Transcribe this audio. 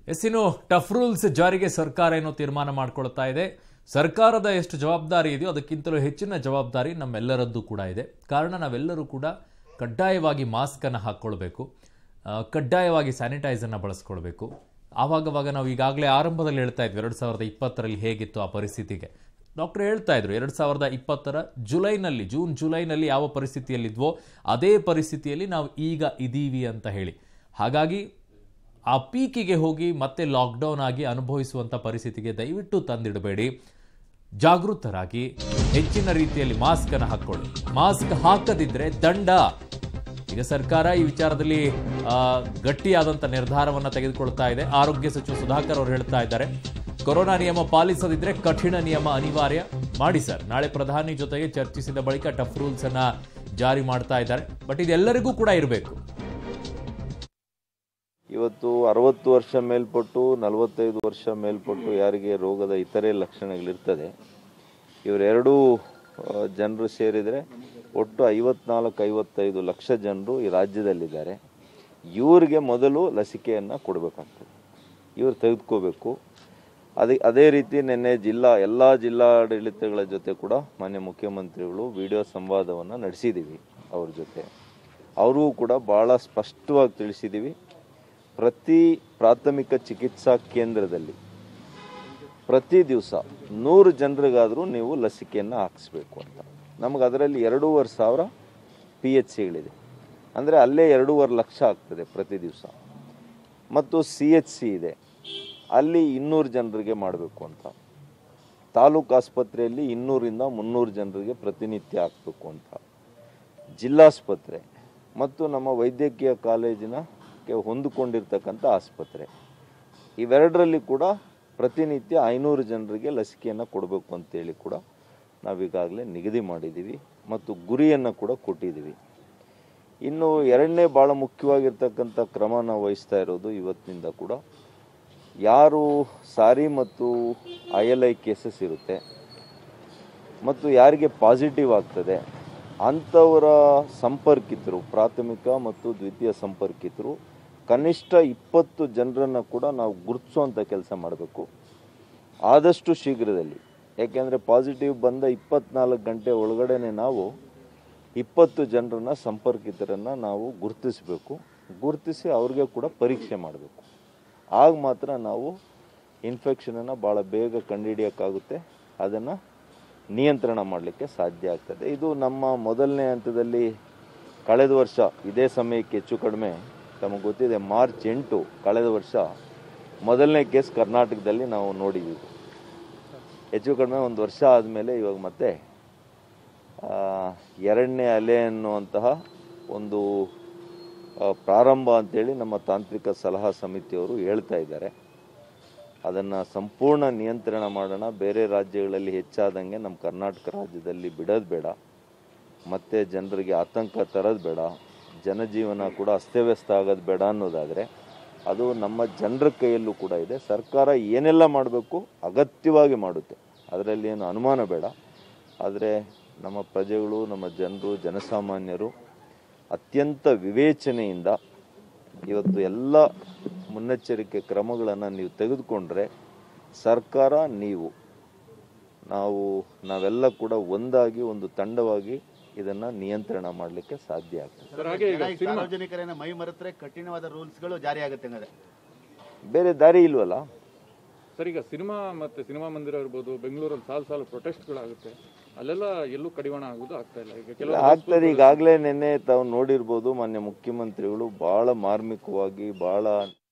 S ಇನ್ನು tough rules ಜಾರಿಗೆ ಸರ್ಕಾರ ಏನೋ ತೀರ್ಮಾನ ಮಾಡ್ಕೊಳ್ತಾ ಇದೆ ಸರ್ಕಾರದ ಎಷ್ಟು ಜವಾಬ್ದಾರಿ ಇದೆಯೋ ಅದಕ್ಕಿಂತಲೂ ಹೆಚ್ಚಿನ ಜವಾಬ್ದಾರಿ ನಮ್ಮೆಲ್ಲರದ್ದು ಕೂಡ ಇದೆ ಕಾರಣ ನಾವೆಲ್ಲರೂ ಕೂಡ ಕಡ್ಡಾಯವಾಗಿ ಮಾಸ್ಕನ್ನು ಹಾಕ್ಕೊಳ್ಬೇಕು ಆ, ಕಡ್ಡಾಯವಾಗಿ ಸ್ಯಾನಿಟೈಸರ್ನ ಬಳಸ್ಕೊಳ್ಬೇಕು ಆವಾಗವಾಗ ನಾವು ಈಗಾಗಲೇ ಆರಂಭದಲ್ಲಿ ಹೇಳ್ತಾ ಇದ್ವಿ ಎರಡು ಸಾವಿರದ ಇಪ್ಪತ್ತರಲ್ಲಿ ಹೇಗಿತ್ತು ಆ ಪರಿಸ್ಥಿತಿಗೆ ಡಾಕ್ಟರ್ ಹೇಳ್ತಾ ಇದ್ರು ಎರಡು ಸಾವಿರದ ಇಪ್ಪತ್ತರ ಜುಲೈನಲ್ಲಿ ಜೂನ್ ಜುಲೈನಲ್ಲಿ ಯಾವ ಪರಿಸ್ಥಿತಿಯಲ್ಲಿದ್ವೋ ಅದೇ ಪರಿಸ್ಥಿತಿಯಲ್ಲಿ ನಾವು ಈಗ ಇದ್ದೀವಿ ಅಂತ ಹೇಳಿ ಹಾಗಾಗಿ ಆ ಪೀಕಿಗೆ ಹೋಗಿ ಮತ್ತೆ ಲಾಕ್ಡೌನ್ ಆಗಿ ಅನುಭವಿಸುವಂಥ ಪರಿಸ್ಥಿತಿಗೆ ದಯವಿಟ್ಟು ತಂದಿಡಬೇಡಿ ಜಾಗೃತರಾಗಿ ಹೆಚ್ಚಿನ ರೀತಿಯಲ್ಲಿ ಮಾಸ್ಕ್ ಅನ್ನು ಹಾಕೊಳ್ಳಿ ಮಾಸ್ಕ್ ಹಾಕದಿದ್ರೆ ದಂಡ ಈಗ ಸರ್ಕಾರ ಈ ವಿಚಾರದಲ್ಲಿ ಆ, ಗಟ್ಟಿಯಾದಂಥ ನಿರ್ಧಾರವನ್ನು ತೆಗೆದುಕೊಳ್ತಾ ಇದೆ ಆರೋಗ್ಯ ಸಚಿವ ಸುಧಾಕರ್ ಅವರು ಹೇಳ್ತಾ ಇದ್ದಾರೆ ಕೊರೋನಾ ನಿಯಮ ಪಾಲಿಸದಿದ್ರೆ ಕಠಿಣ ನಿಯಮ ಅನಿವಾರ್ಯ ಮಾಡಿ ಸರ್ ನಾಳೆ ಪ್ರಧಾನಿ ಜೊತೆಗೆ ಚರ್ಚಿಸಿದ ಬಳಿಕ ಟಫ್ ರೂಲ್ಸ್ ಅನ್ನ ಜಾರಿ ಮಾಡ್ತಾ ಇದ್ದಾರೆ ಬಟ್ ಇದೆಲ್ಲರಿಗೂ ಕೂಡ ಇರಬೇಕು ಇವತ್ತು ಅರವತ್ತು ವರ್ಷ ಮೇಲ್ಪಟ್ಟು ನಲವತ್ತೈದು ವರ್ಷ ಮೇಲ್ಪಟ್ಟು ಯಾರಿಗೆ ರೋಗದ ಇತರೆ ಲಕ್ಷಣಗಳಿರ್ತದೆ ಇವರೆರಡೂ ಜನರು ಸೇರಿದರೆ ಒಟ್ಟು ಐವತ್ನಾಲ್ಕು ಐವತ್ತೈದು ಲಕ್ಷ ಜನರು ಈ ರಾಜ್ಯದಲ್ಲಿದ್ದಾರೆ ಇವ್ರಿಗೆ ಮೊದಲು ಲಸಿಕೆಯನ್ನು ಕೊಡಬೇಕಾಗ್ತದೆ ಇವ್ರು ತೆಗೆದುಕೋಬೇಕು ಅದೇ ಅದೇ ರೀತಿ ನಿನ್ನೆ ಜಿಲ್ಲಾ ಎಲ್ಲ ಜಿಲ್ಲಾಡಳಿತಗಳ ಜೊತೆ ಕೂಡ ಮಾನ್ಯ ಮುಖ್ಯಮಂತ್ರಿಗಳು ವಿಡಿಯೋ ಸಂವಾದವನ್ನು ನಡೆಸಿದ್ದೀವಿ ಅವ್ರ ಜೊತೆ ಅವ್ರಿಗೂ ಕೂಡ ಭಾಳ ಸ್ಪಷ್ಟವಾಗಿ ತಿಳಿಸಿದ್ದೀವಿ ಪ್ರತಿ ಪ್ರಾಥಮಿಕ ಚಿಕಿತ್ಸಾ ಕೇಂದ್ರದಲ್ಲಿ ಪ್ರತಿ ದಿವಸ ನೂರು ಜನರಿಗಾದರೂ ನೀವು ಲಸಿಕೆಯನ್ನು ಹಾಕಿಸ್ಬೇಕು ಅಂತ ನಮಗೆ ಅದರಲ್ಲಿ ಎರಡೂವರೆ ಸಾವಿರ ಪಿ ಎಚ್ ಸಿಗಳಿದೆ ಅಂದರೆ ಅಲ್ಲೇ ಎರಡೂವರೆ ಲಕ್ಷ ಆಗ್ತದೆ ಪ್ರತಿ ದಿವಸ ಮತ್ತು ಸಿ ಎಚ್ ಸಿ ಇದೆ ಅಲ್ಲಿ ಇನ್ನೂರು ಜನರಿಗೆ ಮಾಡಬೇಕು ಅಂತ ತಾಲೂಕು ಆಸ್ಪತ್ರೆಯಲ್ಲಿ ಇನ್ನೂರಿಂದ ಮುನ್ನೂರು ಜನರಿಗೆ ಪ್ರತಿನಿತ್ಯ ಹಾಕಬೇಕು ಅಂತ ಜಿಲ್ಲಾಸ್ಪತ್ರೆ ಮತ್ತು ನಮ್ಮ ವೈದ್ಯಕೀಯ ಕಾಲೇಜಿನಕ್ಕೆ ಹೊಂದಿಕೊಂಡಿರ್ತಕ್ಕಂಥ ಆಸ್ಪತ್ರೆ ಇವೆರಡರಲ್ಲಿ ಕೂಡ ಪ್ರತಿನಿತ್ಯ ಐನೂರು ಜನರಿಗೆ ಲಸಿಕೆಯನ್ನು ಕೊಡಬೇಕು ಅಂತೇಳಿ ಕೂಡ ನಾವೀಗಾಗಲೇ ನಿಗದಿ ಮಾಡಿದ್ದೀವಿ ಮತ್ತು ಗುರಿಯನ್ನು ಕೂಡ ಕೊಟ್ಟಿದ್ದೀವಿ ಇನ್ನು ಎರಡನೇ ಭಾಳ ಮುಖ್ಯವಾಗಿರ್ತಕ್ಕಂಥ ಕ್ರಮ ನಾವು ವಹಿಸ್ತಾ ಇರೋದು ಇವತ್ತಿನಿಂದ ಕೂಡ ಯಾರು ಸಾರಿ ಮತ್ತು ಐ ಎಲ್ ಐ ಕೇಸಸ್ ಇರುತ್ತೆ ಮತ್ತು ಯಾರಿಗೆ ಪಾಸಿಟಿವ್ ಆಗ್ತದೆ ಅಂಥವರ ಸಂಪರ್ಕಿತರು ಪ್ರಾಥಮಿಕ ಮತ್ತು ದ್ವಿತೀಯ ಸಂಪರ್ಕಿತರು ಕನಿಷ್ಠ ಇಪ್ಪತ್ತು ಜನರನ್ನು ಕೂಡ ನಾವು ಗುರುತಿಸುವಂಥ ಕೆಲಸ ಮಾಡಬೇಕು ಆದಷ್ಟು ಶೀಘ್ರದಲ್ಲಿ ಯಾಕೆಂದರೆ ಪಾಸಿಟಿವ್ ಬಂದ ಇಪ್ಪತ್ನಾಲ್ಕು ಗಂಟೆ ಒಳಗಡೆನೆ ನಾವು ಇಪ್ಪತ್ತು ಜನರನ್ನ ಸಂಪರ್ಕಿತರನ್ನು ನಾವು ಗುರುತಿಸಬೇಕು ಗುರುತಿಸಿ ಅವ್ರಿಗೆ ಕೂಡ ಪರೀಕ್ಷೆ ಮಾಡಬೇಕು ಆಗ ಮಾತ್ರ ನಾವು ಇನ್ಫೆಕ್ಷನನ್ನು ಭಾಳ ಬೇಗ ಕಂಡುಹಿಡಿಯೋಕ್ಕಾಗುತ್ತೆ ಅದನ್ನು ನಿಯಂತ್ರಣ ಮಾಡಲಿಕ್ಕೆ ಸಾಧ್ಯ ಆಗ್ತದೆ ಇದು ನಮ್ಮ ಮೊದಲನೇ ಹಂತದಲ್ಲಿ ಕಳೆದ ವರ್ಷ ಇದೇ ಸಮಯಕ್ಕೆ ಹೆಚ್ಚು ಕಡಿಮೆ ತಮಗೆ ಗೊತ್ತಿದೆ ಮಾರ್ಚ್ ಎಂಟು ಕಳೆದ ವರ್ಷ ಮೊದಲನೇ ಕೇಸ್ ಕರ್ನಾಟಕದಲ್ಲಿ ನಾವು ನೋಡಿದ್ದೀವಿ ಹೆಚ್ಚು ಕಡಿಮೆ ಒಂದು ವರ್ಷ ಆದಮೇಲೆ ಇವಾಗ ಮತ್ತೆ ಆ, ಎರಡನೇ ಅಲೆ ಅನ್ನುವಂತಹ ಒಂದು ಆ, ಪ್ರಾರಂಭ ಅಂತೇಳಿ ನಮ್ಮ ತಾಂತ್ರಿಕ ಸಲಹಾ ಸಮಿತಿಯವರು ಹೇಳ್ತಾ ಇದ್ದಾರೆ ಅದನ್ನು ಸಂಪೂರ್ಣ ನಿಯಂತ್ರಣ ಮಾಡೋಣ ಬೇರೆ ರಾಜ್ಯಗಳಲ್ಲಿ ಹೆಚ್ಚಾದಂಗೆ ನಮ್ಮ ಕರ್ನಾಟಕ ರಾಜ್ಯದಲ್ಲಿ ಬಿಡೋದು ಬೇಡ ಮತ್ತು ಜನರಿಗೆ ಆತಂಕ ತರೋದು ಬೇಡ ಜನಜೀವನ ಕೂಡ ಅಸ್ತವ್ಯಸ್ತ ಆಗೋದು ಬೇಡ ಅನ್ನೋದಾದರೆ ಅದು ನಮ್ಮ ಜನರ ಕೈಯಲ್ಲೂ ಕೂಡ ಇದೆ ಸರ್ಕಾರ ಏನೆಲ್ಲ ಮಾಡಬೇಕು ಅಗತ್ಯವಾಗಿ ಮಾಡುತ್ತೆ ಅದರಲ್ಲಿ ಏನು ಅನುಮಾನ ಬೇಡ ಆದರೆ ನಮ್ಮ ಪ್ರಜೆಗಳು ನಮ್ಮ ಜನರು ಜನಸಾಮಾನ್ಯರು ಅತ್ಯಂತ ವಿವೇಚನೆಯಿಂದ ಇವತ್ತು ಎಲ್ಲ ಮುನ್ನೆಚ್ಚರಿಕೆ ಕ್ರಮಗಳನ್ನು ನೀವು ತೆಗೆದುಕೊಂಡ್ರೆ ಸರ್ಕಾರ ನೀವು ನಾವು ನಾವೆಲ್ಲ ಕೂಡ ಒಂದಾಗಿ ಒಂದು ತಂಡವಾಗಿ ಇದನ್ನು ನಿಯಂತ್ರಣ ಮಾಡಲಿಕ್ಕೆ ಸಾಧ್ಯ ಆಗ್ತದೆ ಸರ್ ಹಾಗೆ ಈಗ ಜನ ಈ ಸಾರ್ವಜನಿಕರನ್ನ ಮೈ ಮರೆತರೆ ಕಠಿಣವಾದ ರೂಲ್ಸ್ಗಳು ಜಾರಿ ಆಗುತ್ತೆ ಹಂಗಾದ್ರೆ ಬೇರೆ ದಾರಿ ಇಲ್ವಲ್ಲ ಸರ್ ಈಗ ಸಿನಿಮಾ ಮತ್ತೆ ಸಿನಿಮಾ ಮಂದಿರ ಇರ್ಬೋದು ಬೆಂಗಳೂರಲ್ಲಿ ಸಾಲು ಸಾಲು ಪ್ರೊಟೆಸ್ಟ್ಗಳಾಗುತ್ತೆ ಅಲ್ಲೆಲ್ಲ ಎಲ್ಲೂ ಕಡಿವಾಣ ಆಗೋದು ಆಗ್ತಾ ಇಲ್ಲ ಈಗ ಕೆಲವು ಆಗ್ತದೆ ಈಗಾಗಲೇ ನಿನ್ನೆ ತಾವು ನೋಡಿರ್ಬೋದು ಮಾನ್ಯ ಮುಖ್ಯಮಂತ್ರಿಗಳು ಭಾಳ ಮಾರ್ಮಿಕವಾಗಿ ಭಾಳ